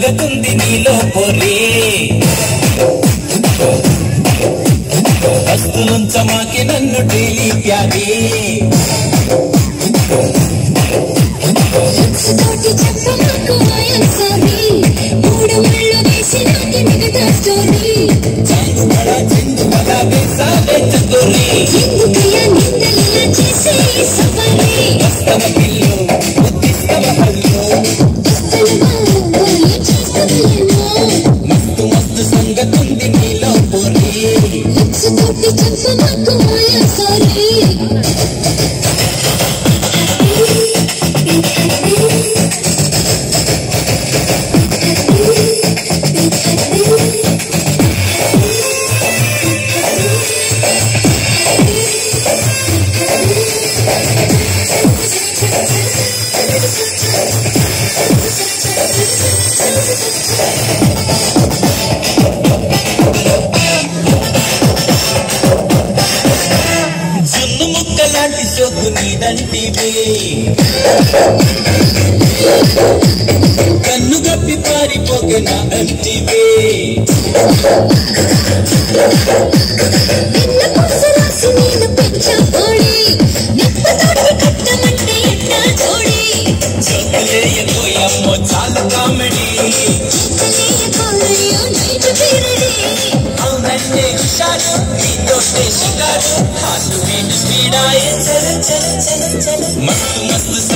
సంగతుంది నీలో పొరే వస్తులుంచమాకి నన్ను డైలీ ప్యారే తోటి చెప్పమాకు ఐఎమ్ సారీ మూడు ముళ్ళు వేసి నాకి మిగతా స్టోరీ చాలు బడా చెంగు బడా వేసాలే చతురి ఎందుకయ్యా నిందలిలా చేసే ఈ సఫరీ వస్తవ పిల్లు ఉద్దిస్తవ హల్లు వస్తనువా ఏం చేస్తావయ్యనో మస్తు మస్తు సంగతుంది నీలో పొరే లిప్స్ తోటి చెప్పమాకు ఐఎమ్ సారీ జున్ను ముక్కలాంటి సొగ్గు నీదంటివే కన్ను గప్పి పారిపోకే నా అంటివే నిన్న కొసరాసి నేను పెంచా కోడి నిప్పతోటి కట్టమంటే ఎట్టా జోడి చొక్కలేయకోయమ్మో చాలు కామెడీ తెలియకోలయ్యో నైట్ పీరడి అవునంటే హుషారు నీతో షికారు హాసు వీడు స్పీడాయే చల చల చల చల మస్తు మస్తు